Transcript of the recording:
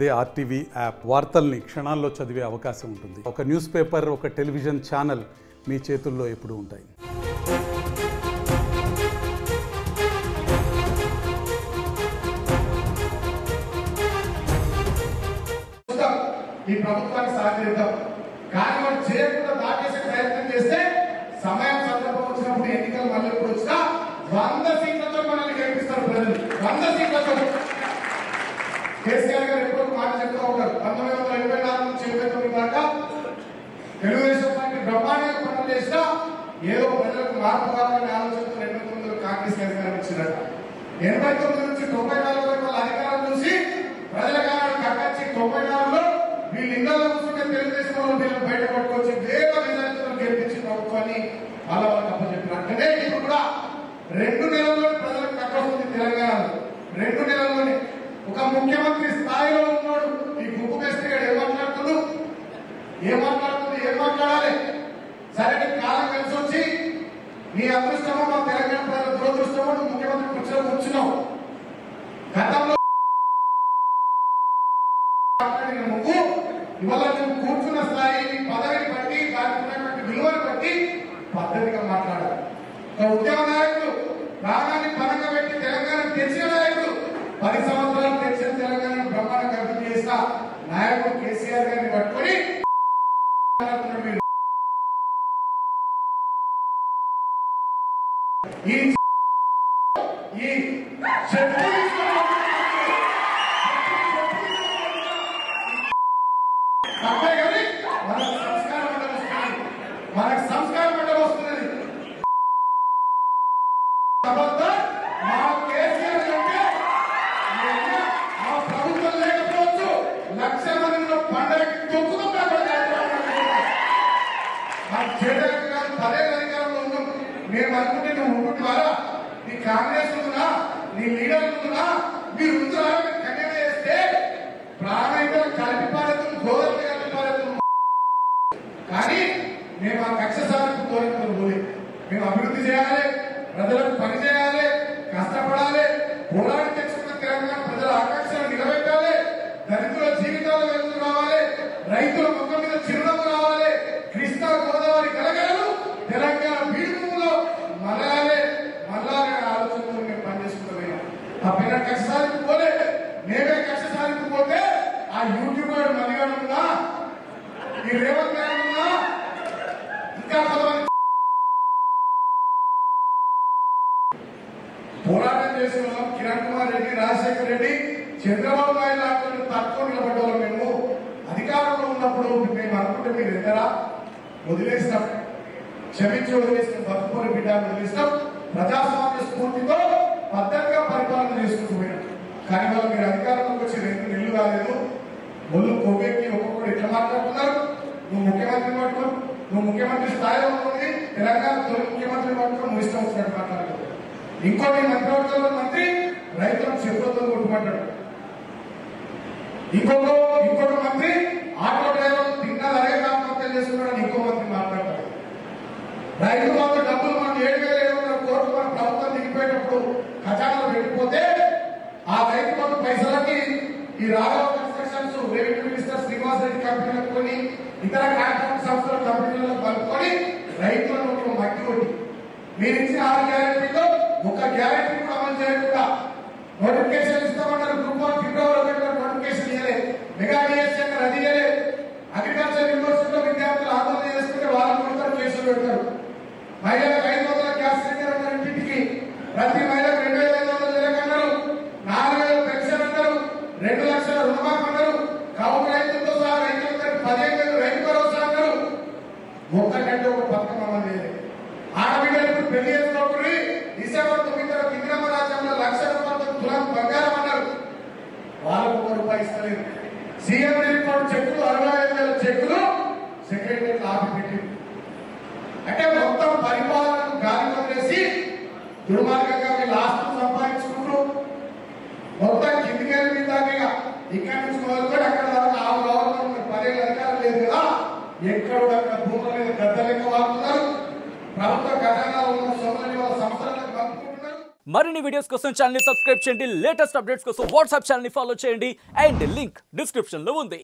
అదే RTV app వార్తల్ని క్షణాల్లో చదివే అవకాశం ఉంటుంది ఒక న్యూస్ పేపర్ ఒక టెలివిజన్ ఛానల్ మీ చేతుల్లో ఎప్పుడూ ఉంటాయి చూద్దాం ఈ ప్రభుత్వానికి సహకరిద్దాం కానీ వాళ్ళు చేయకుండా దాటేసే ప్రయత్నం చేస్తే సమయం సందర్భం వచ్చినప్పుడు ఎన్నికలు మళ్ళీ ఎప్పుడు వచ్చినా వంద సీట్లతో మనల్ని గెలిపిస్తారు ప్రజలు వంద సీట్లతో కేసీఆర్ గారు ఎప్పుడు మాట చెప్తూ ఉంటారు పంతొమ్మిది వందల ఎనభై నాలుగు నుంచి ఎనభై తొమ్మిది దాకా తెలుగుదేశం పార్టీ బ్రహ్మాండంగా పనులు చేసినా ఏదో ప్రజలకు మార్పు కావాలనే ఆలోచనతో ఎనభై తొమ్మిదిలో కాంగ్రెస్ అధికారం ఇచ్చినట్ట ఎనభై తొమ్మిది నుంచి తొంభై నాలుగు వరకు వాళ్ళ అధికారం చూసి ప్రజల కాలాన్ని కట్టచ్చి తొంభై నాలుగులో వీళ్ళు ఇళ్లలో కూర్చుంటే తెలుగుదేశం వాళ్ళు వీళ్ళని బయట పట్టుకొచ్చి వేల మెజార్టీతో గెలిపించి ప్రభుత్వాన్ని వాళ్ళ వాళ్ళకి అప్పచెప్పారు అంటే ఇప్పుడు కూడా రెండు నెలల్లో ప్రజలకు కట్టవుతుంది తెలంగాణ రెండు నెలల్లోనే ఒక ముఖ్యమంత్రి స్థాయిలో ఉన్నాడు ఈ గుప్పు మేస్త్రి గారు ఏం మాట్లాడుతున్నాడు ఏం మాట్లాడుతుంది ఏం మాట్లాడాలి సరే నీకు కాలం కలిసి వచ్చి నీ అదృష్టమో మా తెలంగాణ ప్రజల దురదృష్టమో నువ్వు ముఖ్యమంత్రి కూర్చొని కూర్చున్నావు గతంలో మాట్లాడిన నువ్వు ఇవాళ నువ్వు కూర్చున్న స్థాయి నీ పదవిని బట్టి దానికి ఉన్నటువంటి విలువను బట్టి పద్ధతిగా మాట్లాడాలి ఒక ఉద్యమ నాయకుడు ప్రాణాన్ని పరంగా పెట్టి తెలంగాణ తెచ్చిన నాయకుడు పది సంవత్సరాలు తెచ్చిన తెలంగాణ బ్రహ్మాండంగా అభివృద్ధి చేసిన నాయకుడు కేసీఆర్ గారిని పట్టుకొని మాట్లాడుతున్నారు మీరు. ఈ ఈ చెట్టు తప్పే కానీ మనకు సంస్కారం అంటే వస్తున్నది మనకు సంస్కారం అంటే వస్తున్నది ఖబర్దార్, మా కేసీఆర్ కంటే ఏమన్నా మా ప్రభుత్వం లేకపోవచ్చు లక్ష మందిలో పండగకి తొక్కుతో మాకు చేయడానికి కాదు పదేళ్ళ అధికారంలో ఉన్నాం మేము అనుకుంటే నువ్వు ఉంటున్నారా నీ కాంగ్రెస్ ఉందా నీ లీడర్ ఉందా మీరు ఉంటున్నారా మీరు కన్యన చేస్తే ప్రాణైతే కలిపి పారేద్దాం గోదరికి కలిపి పారేద్దాం కానీ మేము ఆ కక్ష సాధింపు కోరికలు పోలే మేము అభివృద్ధి చేయాలి ప్రజలకు పని చేయాలి కష్టపడాలి పోరాడి తెచ్చుకున్న తెలంగాణ ప్రజల ఆకాంక్షలు నిలబెట్టాలి దళితుల జీవితాలు వెలుగు రావాలి రైతుల ముఖం మీద చిరునవ్వు రావాలి కృష్ణా గోదావరి కలగలలు తెలంగాణ పీడుభూమిలో మలయాలే మల్లాలే ఆలోచనతో మేము పనిచేసుకుంటాం ఆ పైన కక్ష సాధింపు పోలే మేమే కక్ష సాధింపు పోతే ఆ యూట్యూబర్ మలిగాడు ఉన్నా ఈ రేవంత్ గారు ఉన్నా ఇంకా కొంతమంది పోరాటం చేసిన వాళ్ళం కిరణ్ కుమార్ రెడ్డి రాజశేఖర్ రెడ్డి చంద్రబాబు నాయుడు లాంటి వాళ్ళు తక్కువ నిలబడ్డ వాళ్ళం మేము అధికారంలో ఉన్నప్పుడు మేము అనుకుంటే మీరు ఎద్దరా వదిలేస్తాం క్షమించి వదిలేసిన బతుకుని బిడ్డ వదిలేస్తాం ప్రజాస్వామ్య స్ఫూర్తితో పద్ధతిగా పరిపాలన చేసుకుంటూ పోయినాం కానీ వాళ్ళు మీరు అధికారంలోకి వచ్చి రెండు నెలలు కాలేదు ఒళ్ళు కొవ్వెక్కి ఒక్కొక్కరు ఎట్లా మాట్లాడుతున్నారు నువ్వు ముఖ్యమంత్రిని పట్టుకో నువ్వు ముఖ్యమంత్రి స్థాయిలో ఉంది తెలంగాణ తొలి ముఖ్యమంత్రిని పట్టుకొని నువ్వు ఇష్టం వచ్చినట్టు మాట్లాడుతున్నావు ఇంకోటి మంత్రివర్గంలో మంత్రి రైతులకు చెప్పులతో కొట్టుకుంటాడు ఇంకొక ఇంకొక మంత్రి ఆటో డ్రైవర్ తిన్నది అదే ఆత్మహత్యలు చేసుకున్నాడని ఇంకో మంత్రి మాట్లాడతాడు రైతు బంధు డబ్బులు మనం ఏడు వేల ఏడు వందల కోట్లు మన ప్రభుత్వం దిగిపోయేటప్పుడు ఖజానాలో పెట్టిపోతే ఆ రైతు బంధు పైసలకి ఈ Raghava constructions revenue minister Srinivas Reddy కంపెనీలకు కొని ఇతర కాంట్రాక్ట్ సంస్థల కంపెనీలకు కలుపుకొని రైతులను ఒక మట్టి కొట్టి మీరు ఇచ్చిన ఆరు గ్యారెంటీలో ఒక గ్యారెంటీ కూడా అమలు చేయకుండా నోటిఫికేషన్ ఇస్తామన్నారు గ్రూప్ వన్ ఫిబ్రవరి ఒకటి నోటిఫికేషన్ ఇవ్వలే మెగా డిఎస్సీ అన్నారు అది ఇవ్వలే అగ్రికల్చర్ యూనివర్సిటీలో విద్యార్థులు ఆందోళన చేసుకుంటే వాళ్ళని కొడతారు కేసులు పెడతారు మహిళలకు ఐదు వందల గ్యాస్ సిలిండర్ అన్నారు ఇంటికి ప్రతి మహిళకు రెండు వేల ఐదు వందల నెలకన్నారు నాలుగు వేల పెన్షన్ అన్నారు రెండు లక్షల రుణమాఫీ అన్నారు కౌలు రైతులతో సహా రైతులందరికీ పదిహేను వేలు రైతు భరోసా అన్నారు ఒక్కటంటే ఒక పథకం అమలు చేయలేదు ఆడబిడ్డలకు పెళ్లి చేసుకోకూడదు డిసెంబర్ తొమ్మిది తర్వాత ఇందిరమ్మ రాజ్యంలో లక్ష రూపాయలతో తులం బంగారం అన్నారు వాళ్ళకు ఒక రూపాయి ఇస్తలేదు సీఎం రిపోర్ట్ చెక్కులు అరవై ఐదు వేల చెక్కులు సెక్రటరీ ఆపి పెట్టింది అంటే మొత్తం పరిపాలనను గాలి వదిలేసి దుర్మార్గంగా వీళ్ళు ఆస్తులు సంపాదించుకుంటూ మొత్తం కిందికి వెళ్ళి దాకా ఇక్కడి నుంచి మొదలుకొని అక్కడ దాకా ఆ గవర్నమెంట్ ఉన్న పదేళ్ళ అధికారం లేదు కదా ఎక్కడ అక్కడ భూముల మీద గద్ద లెక్క వాడుతున్నారు ప్రభుత్వ ఖజానాలో ఉన్న సొమ్ములని వాళ్ళ సంస్థలకు పంపుకుంటున్నారు మరిన్ని వీడియోస్ కోసం ఛానల్ సబ్స్క్రైబ్ చేయండి లేటెస్ట్ అప్డేట్స్ కోసం వాట్సాప్ ఛానల్ ఫాలో చేయండి అండ్ లింక్ డిస్క్రిప్షన్ లో ఉంది